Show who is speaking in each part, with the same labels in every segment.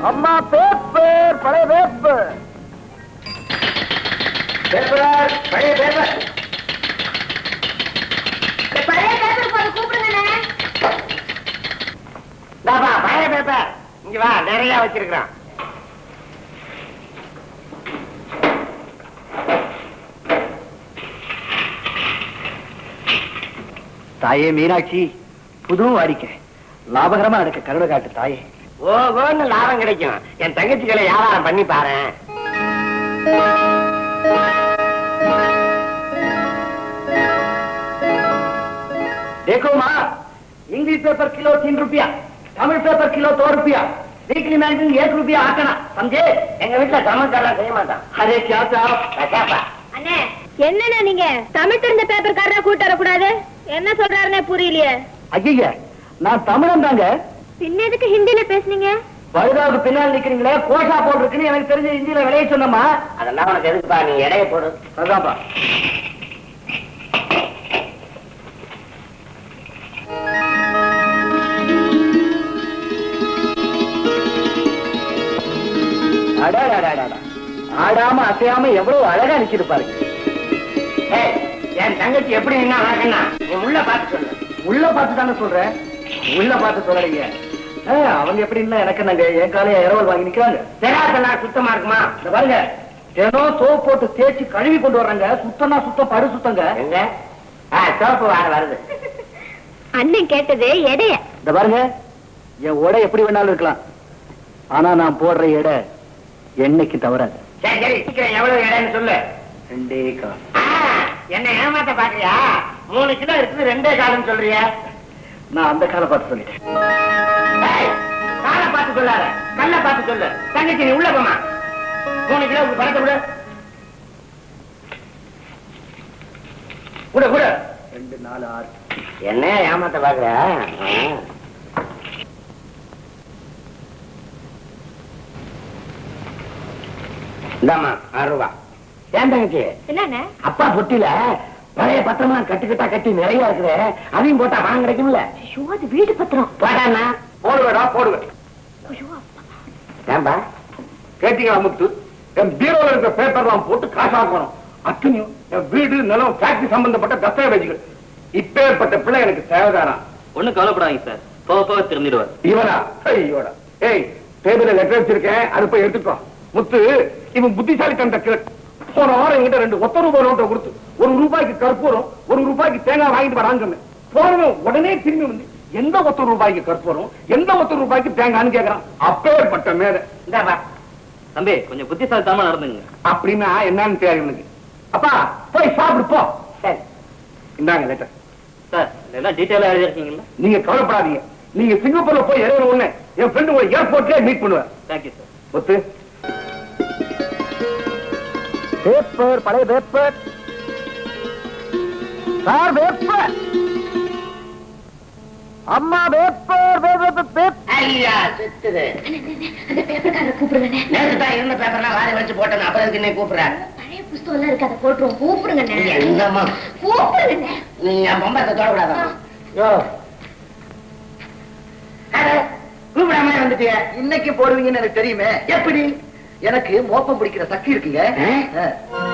Speaker 1: அம்மா பேப்பர் பழைய paper paper பழைய பேப்பர்
Speaker 2: பழைய பேப்பர் போட்டு கூப்பிடுங்கண்ணே
Speaker 1: தாப்பா பழைய பேப்பர் இங்க வா நிறைய வச்சிருக்கான்
Speaker 3: தாயே மீனாட்சி புது வாடிக்கை லாபகரமா எனக்கு கருணை காட்டு தாயே
Speaker 1: ஓகோன்னு லாபம் கிடைக்கும் என் தங்கச்சிகளை வியாபாரம் பண்ணி பாரு
Speaker 3: देखो माँ इंग्लिश पेपर किलो तीन रुपया तमिल पेपर किलो दो रुपया वीकली मैगजीन एक रुपया आटना समझे
Speaker 1: எங்க வீட்டுல சமைச்சாலாம் செய்ய மாட்டான்
Speaker 3: अरे क्या साहब
Speaker 1: கசாப்பா
Speaker 2: அண்ணே என்னண்ணே நீங்க தமிழ் தெரிஞ்ச பேப்பர்காரனா கூட்டு வரக்கூடாது என்ன சொல்றாருன்னே புரியலையே
Speaker 3: ஐயா நான் தமிழன் தாங்க
Speaker 2: பின்ன எதுக்கு ஹிந்தில பேசுனீங்க
Speaker 3: பழுதாவுக்கு பின்னால் நிக்கிறீங்களே கோஷா போட்டிருக்குன்னு எனக்கு தெரிஞ்ச இந்தியில விளைய சொன்னமா
Speaker 1: அதெல்லாம் உனக்கு எதுக்குப்பா நீ எடைய போடு
Speaker 3: அதான்ப்பா அடாடாடாடா. ஆடாம அசையாம எவ்வளவு அழகா நிக்கிது பாருங்க
Speaker 1: ஏய், என் தங்கச்சி எப்படி நின்னா வழக்கண்ணா நீ உள்ள பார்த்து சொல்லு
Speaker 3: உள்ள பார்த்து தானே சொல்றேன் உள்ள பார்த்து சொல்லலைங்க ஆ, அவங்க எப்படி இல்ல எனக்கு நாங்க என் காலைய இரவல் வாங்கி நிக்கிறாங்க
Speaker 1: செராசெல்லாம் சுத்தமா இருக்குமா
Speaker 3: இந்த பாருங்க தினம் சோப் போட்டு தேய்ச்சி கழுவி கொண்டு வர்றாங்க சுத்தம்னா சுத்தம் படு சுத்தங்க
Speaker 1: எங்க ஆ சோப்பு வார வருது
Speaker 2: அண்ணன் கேட்டது எடைய
Speaker 3: இந்த பாருங்க என் உடை எப்படி வேணாலும் இருக்கலாம் ஆனா நான் போடுற எடை என்னைக்கு தவறாது
Speaker 1: சரி சரி சீக்கிரம் எவ்வளவு இடைன்னு சொல்லு
Speaker 3: ரெண்டே கால்
Speaker 1: ஆ, என்ன ஏமாத்த பாக்குறியா மூணு கிலோ இருக்குது ரெண்டே காலம் சொல்றிய
Speaker 3: நான் அந்த காலை பார்த்து சொல்லிட்டேன்
Speaker 1: காலை பார்த்து சொல்லாத கல்ல பார்த்து சொல்லு தங்கச்சி நீ உள்ள போமா மூணு கிலோ பணத்தை விடு கூட கூட
Speaker 3: ரெண்டு நாலு ஆறு
Speaker 1: என்ன ஏமாத்த பாக்குற இந்தாமா ஆறு ரூபா ஏன் தங்கச்சி
Speaker 2: என்னண்ணே
Speaker 1: அப்பா பொட்டில பழைய பத்திரமா கட்டுக்கிட்டா கட்டி நிறைய இருக்குது அதையும் போட்டா பணம் கிடைக்கும்ல
Speaker 2: ஐயோ அது வீடு பத்திரம்
Speaker 1: போட்டாண்ணா
Speaker 4: போடுவேடா போடுவேன்
Speaker 2: ஐயோ
Speaker 1: ஏன்பா
Speaker 4: கேட்டீங்களா முத்து என் பீரோல இருக்கிற பேப்பர்லாம் போட்டு காசாக்கணும் அத்தனையும் என் வீடு நிலம் ஃபேக்டரி சம்பந்தப்பட்ட தஸ்தாவேஜுகள் இப்பேற்பட்ட பிள்ளை எனக்கு தேவைதானா
Speaker 5: ஒண்ணும் கவலைப்படாதீங்க சார் போக போக திரும்பிடுவார்
Speaker 4: இவனா ஐயோடா ஏய் டேபிள்ல லெட்டர் வச்சிருக்கேன் அது போய் எடுத்துக்கோ முத்து இவன் புத்திசாலி தந்த கிழக்கு போன வாரம் என்கிட்ட ரெண்டு ஒத்த ரூபாய் நோட்டை கொடுத்து ஒரு ரூபாய்க்கு கற்பூரம் ஒரு ரூபாய்க்கு தேங்காய் வாங்கிட்டு வரான்னு சொன்னேன் போனவன் உடனே திரும்பி வந்து எந்த ஒத்த ரூபாய்க்கு கற்பூரம் எந்த ஒத்த ரூபாய்க்கு தேங்காய்னு கேக்குறான் அப்பேற்பட்ட மேதை
Speaker 1: இந்தாப்பா
Speaker 5: தம்பி கொஞ்சம் புத்திசாலித்தனமா நடந்துங்க
Speaker 4: அப்படின்னா என்னன்னு தெரியும் எனக்கு அப்பா போய் சாப்பிடு போ
Speaker 1: சரி
Speaker 4: இந்தாங்க லெட்டர்
Speaker 5: சார் இதெல்லாம் டீட்டெயிலா எழுதிருக்கீங்களா
Speaker 4: நீங்க கவலைப்படாதீங்க நீங்க சிங்கப்பூர்ல போய் இறங்கின உடனே என் ஃப்ரெண்டு உங்களை ஏர்போர்ட்லயே மீட் பண்ணுவேன்
Speaker 5: தேங்க்யூ சார்
Speaker 4: ஒத்து
Speaker 3: பேப்பர் பழைய பேப்பர் சார் பேப்பர் அம்மா பேப்பர் பேப்பர் பேப்பர்
Speaker 1: ஐயா செத்துது
Speaker 2: அந்த பேப்பர்காரரை கூப்பிடுங்கண்ணே
Speaker 1: நேற்று தான் இருந்த பேப்பர்லாம் வாரி வச்சு போட்டேன் அப்புறம் இதுக்கு என்ன கூப்பிடுறேன்
Speaker 2: பழைய புஸ்தகம் எல்லாம் இருக்கு அதை போட்டுருவோம் கூப்பிடுங்கண்ணே
Speaker 1: எங்கம்மா
Speaker 2: கூப்பிடுங்கண்ணே
Speaker 1: நீ என் பொம்பத்தை தொடக்கூடாதா யோ அட, கூப்பிடாம வந்துட்டிய
Speaker 3: இன்னைக்கு போடுவீங்கன்னு எனக்கு தெரியுமே
Speaker 1: எப்படி
Speaker 3: எனக்கு மோப்பம் பிடிக்கிற சக்தி இருக்குங்க
Speaker 1: ஆ?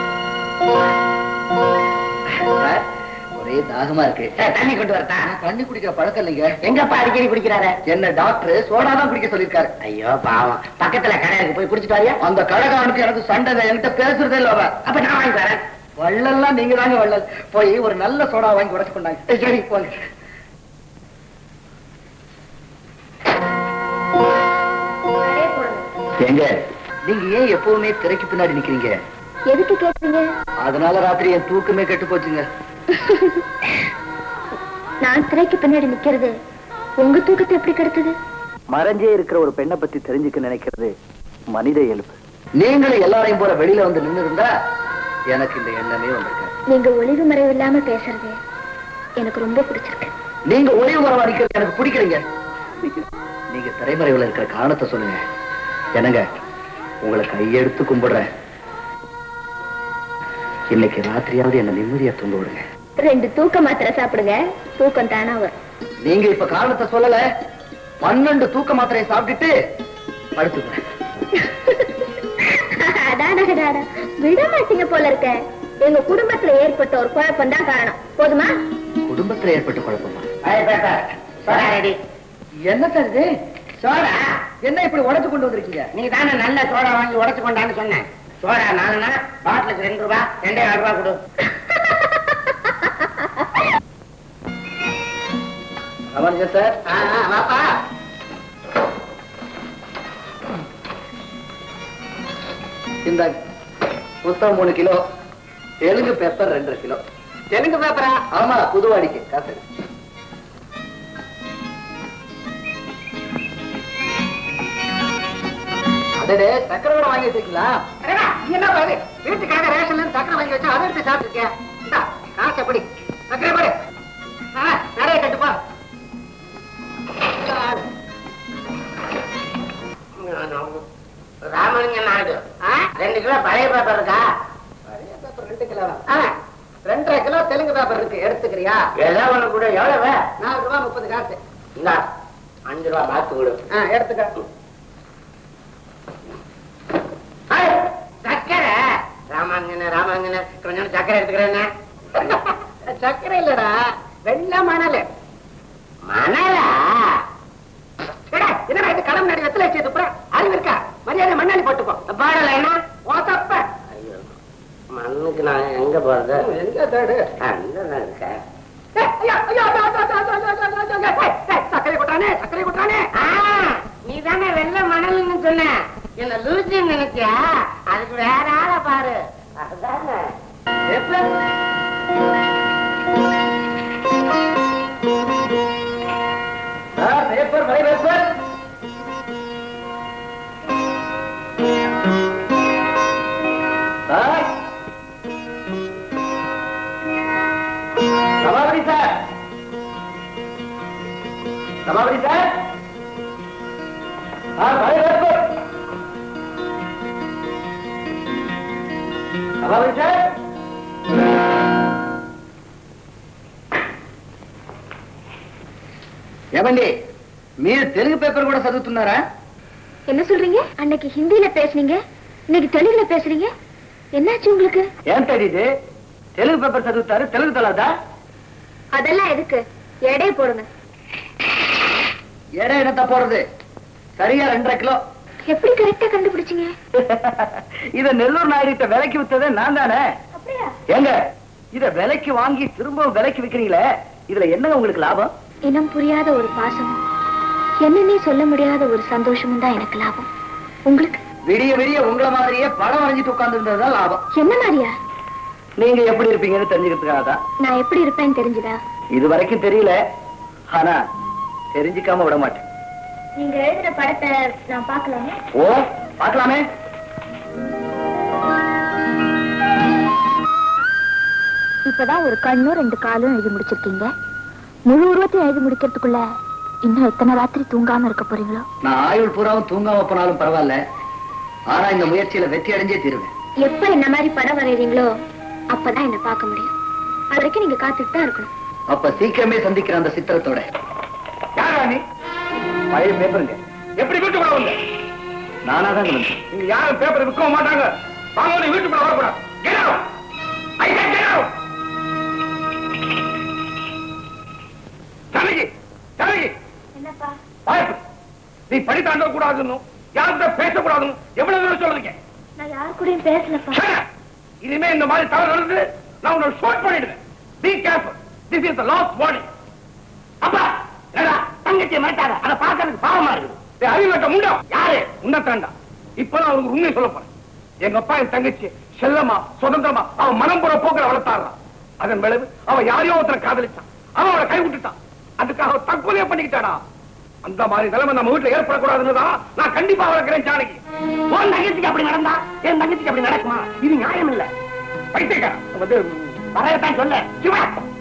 Speaker 3: சார், ஒரே தாகமா இருக்கு
Speaker 1: ஏ, தண்ணி கொண்டு வரட்டா
Speaker 3: நான் தண்ணி குடிக்கிற பழக்கம் இல்லைங்க
Speaker 1: எங்கப்பா அடிக்கடி குடிக்கிறாரு
Speaker 3: என்ன டாக்டர் சோடா தான் குடிக்க சொல்லிருக்காரு
Speaker 1: ஐயோ பாவம் பக்கத்துல கடை இருக்கு போய் குடிச்சிட்டு வரியா
Speaker 3: அந்த கடைக்காரனுக்கு எனக்கு சண்டை தான். என்கிட்ட பேசுறதே இல்ல அவன்
Speaker 1: அப்ப நான் வாங்கி வரேன்
Speaker 3: வள்ளல்லாம் நீங்க தாங்க வள்ளல் போய் ஒரு நல்ல சோடா வாங்கி உடச்சு கொண்டாங்க சரி போங்க
Speaker 2: நிறைய போடுங்க
Speaker 3: எங்க நீங்க ஏன் எப்பவுமே திரைக்கு பின்னாடி நிக்கிறீங்க
Speaker 2: எதுக்கு கேக்குறீங்க
Speaker 3: அதனால ராத்திரி என் தூக்கமே கெட்டு போச்சுங்க
Speaker 2: நான் திரைக்கு பின்னாடி நிக்கிறது உங்க தூக்கத்தை எப்படி கெடுத்தது
Speaker 3: மறைஞ்சே இருக்கிற ஒரு பெண்ணை பத்தி தெரிஞ்சுக்க நினைக்கிறது மனித இயல்பு நீங்களும் எல்லாரையும் போற வெளியில வந்து நின்னு இருந்தா எனக்கு இந்த எண்ணமே வந்திருக்காது
Speaker 2: நீங்க ஒளிவு மறைவு இல்லாம பேசுறது எனக்கு ரொம்ப பிடிச்சிருக்கு
Speaker 3: நீங்க ஒளிவு மரம் அடிக்கிறது எனக்கு பிடிக்கிறீங்க நீங்க திரைமறைவுல இருக்கிற காரணத்தை சொல்லுங்க என்னங்க உங்களை கையெடுத்து கும்பிடுறேன் இன்னைக்கு ராத்திரியாவது என்ன நிம்மதியா தூங்க விடுங்க
Speaker 2: ரெண்டு தூக்க மாத்திரை சாப்பிடுங்க தூக்கம் தானா வரும்
Speaker 3: நீங்க இப்ப காரணத்தை சொல்லல பன்னெண்டு தூக்க மாத்திரையை சாப்பிட்டுட்டு படுத்துக்கிறேன்
Speaker 2: அடாடா, அடாடா. விட மாட்டீங்க போல இருக்க எங்க குடும்பத்துல ஏற்பட்ட ஒரு குழப்பம் தான் காரணம் போதுமா
Speaker 3: குடும்பத்துல ஏற்பட்ட குழப்பமா
Speaker 1: ரெடி
Speaker 3: என்ன சார் இது சோடா என்ன இப்படி உடைச்சு கொண்டு வந்திருக்கீங்க
Speaker 1: நீ தானே நல்ல சோடா வாங்கி உடைச்சு கொண்டான்னு சொன்னேன் சோடா நாலுனா பாட்டிலுக்கு ரெண்டு ரூபா ரெண்டே நாலு ரூபா கொடு
Speaker 3: ராமானுஜன் சார்
Speaker 1: ஆ, ஆ, வாப்பா
Speaker 3: இந்த புத்தகம் மூணு கிலோ தெலுங்கு பேப்பர் ரெண்டரை கிலோ
Speaker 1: தெலுங்கு பேப்பரா
Speaker 3: ஆமா புதுவாடிக்கு காசு அடடே சக்கரை கூட வாங்கி வச்சிருக்கீங்களா
Speaker 1: அடடா, நீ என்ன பாரு வீட்டுக்காக ரேஷன்ல இருந்து சக்கரை வாங்கி வச்சா அதை எடுத்து சாப்பிட்டுருக்கியா இந்தா, காசை படி சக்கரை படி ஆ, நிறைய கட்டுப்பா ராமலிங்கம் நாயுடு ஆ, ரெண்டு கிலோ பழைய பேப்பர் இருக்கா
Speaker 3: பழைய பேப்பர் ரெண்டு கிலோ
Speaker 1: ஆ,
Speaker 3: ரெண்டரை கிலோ தெலுங்கு பேப்பர் இருக்கு எடுத்துக்கிறியா
Speaker 1: ஏதோ ஒண்ணு கூட எவ்வளவு
Speaker 3: நாலு ரூபா முப்பது காசு
Speaker 1: இந்தா அஞ்சு ரூபா பார்த்து கொடு
Speaker 3: ஆ, எடுத்துக்க
Speaker 1: ஐ, சக்கரை ராமாங்கன ராமாங்கன கொஞ்சம் சக்கரை எடுத்துக்கிறேன்
Speaker 3: சக்கரை இல்லடா வெள்ளை மணல்
Speaker 1: மணலா
Speaker 3: ஏடா, என்னடா இது கடமை நடி வெத்தலை வச்சு துப்புற அறிவு இருக்கா மரியாதை மண்ணாளி போட்டுக்கோ
Speaker 1: பாடல என்ன
Speaker 3: ஓ தப்ப
Speaker 1: ஐயோ மண்ணுக்கு நான் எங்க போறது
Speaker 3: எங்க தேடு
Speaker 1: அங்கதான் இருக்கேன்
Speaker 3: ஏய், ஐயா, ஐயா, ஐயா, ஐயா, ஐயா, ஐயா, ஐயா, ஐயா, ஐயா, ஐயா, ஏய், ஏய், சக்கரை கொட்டானே சக்கரை கொட்டானே
Speaker 1: நீ தானே வெள்ள மணல்னு சொன்ன என்ன லூசின்னு நினைச்சியா அதுக்கு வேற ஆள பாரு அதுதானே
Speaker 3: paper my paper Sabapathi sir Sabapathi sir ஆ மை பேப்பர் சபாபதி சார் ఏమండి మీరు తెలుగు పేపర్ కూడా చదువుతున్నారా
Speaker 2: என்ன சொல்றீங்க அன்னைக்கு ஹிந்தில பேசுனீங்க இன்னைக்கு தெலுங்குல பேசுறீங்க என்னாச்சு உங்களுக்கு
Speaker 3: ఏంటది ఇది తెలుగు పేపర్ చదువుతారు తెలుగు తెలదా
Speaker 2: அதெல்லாம் எதுக்கு எடை போடுங்க
Speaker 3: எடை என்னத்த போறது சரியா ரெண்டரை கிலோ
Speaker 2: எப்படி கரெக்டா கண்டுபிடிச்சீங்க
Speaker 3: இத நெல்லூர் நாயுடிட்ட விலைக்கு வித்ததே நான் தானே
Speaker 2: அப்படியா
Speaker 3: ஏங்க இத விலைக்கு வாங்கி திரும்ப விலைக்கு விக்கிறீங்களே இதுல என்னங்க உங்களுக்கு லாபம்
Speaker 2: இனம் புரியாத ஒரு பாசமும் என்னன்னே சொல்ல முடியாத ஒரு சந்தோஷமும் தான் எனக்கு லாபம் உங்களுக்கு
Speaker 3: விடிய விடிய உங்களை மாதிரியே படம் வரைஞ்சிட்டு உட்கார்ந்து இருந்ததுதான் லாபம்
Speaker 2: என்ன மாதிரியா
Speaker 3: நீங்க எப்படி இருப்பீங்கன்னு தெரிஞ்சுக்கிறதுக்காக தான்
Speaker 2: நான் எப்படி இருப்பேன்னு தெரிஞ்சுதா
Speaker 3: இது வரைக்கும் தெரியல ஆனா தெரிஞ்சுக்காம விட மாட்டேன்
Speaker 2: நீங்க எழுதுற படத்தை நான் பார்க்கலாமே
Speaker 3: ஓ பார்க்கலாமே
Speaker 2: இப்பதான் ஒரு கண்ணும் ரெண்டு காலும் எழுதி முடிச்சிருக்கீங்க முழு உருவத்தையும் எழுதி முடிக்கிறதுக்குள்ள இன்னும் எத்தனை ராத்திரி தூங்காம இருக்க போறீங்களோ
Speaker 3: நான் ஆயுள் பூராவும் தூங்காம போனாலும் பரவாயில்ல ஆனா இந்த முயற்சியில வெற்றி அடைஞ்சே தீருவேன்
Speaker 2: எப்ப என்ன மாதிரி படம் வரைறீங்களோ அப்பதான் என்ன பார்க்க முடியும் அது வரைக்கும் நீங்க காத்துட்டு தான் இருக்கணும்
Speaker 3: அப்ப சீக்கிரமே சந்திக்கிற அந்த சித்திரத்தோட
Speaker 4: யாரா நீ
Speaker 3: பழைய பேப்பருங்க
Speaker 4: எப்படி வீட்டுக்குள்ள வந்த
Speaker 3: நானா தான் வந்தேன்
Speaker 4: நீங்க யாரும் பேப்பர் விற்கவும் மாட்டாங்க வாங்க நீ வீட்டுக்குள்ள வரக்கூடாது Get out! I said get out! Janaki Janaki
Speaker 2: என்னப்பா
Speaker 4: வாய்ப்பு நீ படித்தாண்ட கூடாதுன்னு யார்கிட்ட பேசக்கூடாதுன்னு எவ்வளவு தூரம் சொல்லுங்க
Speaker 2: நான் யார் கூடயும் பேசலப்பா
Speaker 4: இனிமே இந்த மாதிரி தவறு நடந்து நான் உன்னை ஷார்ட் பண்ணிடுவேன் be careful this is the last warning அப்பா என்னடா தங்கச்சி மாட்டாத அத பாக்குறதுக்கு பாவமா இருக்குது டேய், அறிவு கட்ட முண்டம் யாரு உன்னத்தாண்டா இப்ப நான் உனக்கு உண்மையை சொல்ல போறேன் எங்க அப்பா என் தங்கச்சி செல்லமா சுதந்திரமா அவன் மனம் போற போக்கில் வளர்த்தாடுறான் அதன் விளைவு அவன் யாரையோ ஒருத்தரை காதலிச்சான் அவன் அவளை கை விட்டுட்டான் அதுக்காக அவ தற்கொலையே பண்ணிக்கிட்டாடா அந்த மாதிரி நிலைமை நம்ம வீட்டுல ஏற்படக்கூடாதுன்னு தான் நான் கண்டிப்பா வளர்க்கிறேன் ஜானகி உன் தங்கச்சிக்கு அப்படி நடந்தா என் தங்கச்சிக்கு அப்படி நடக்குமா இது நியாயம் இல்ல பைத்தியக்காரன் வந்து வரையத்தான் சொல்ல சிவா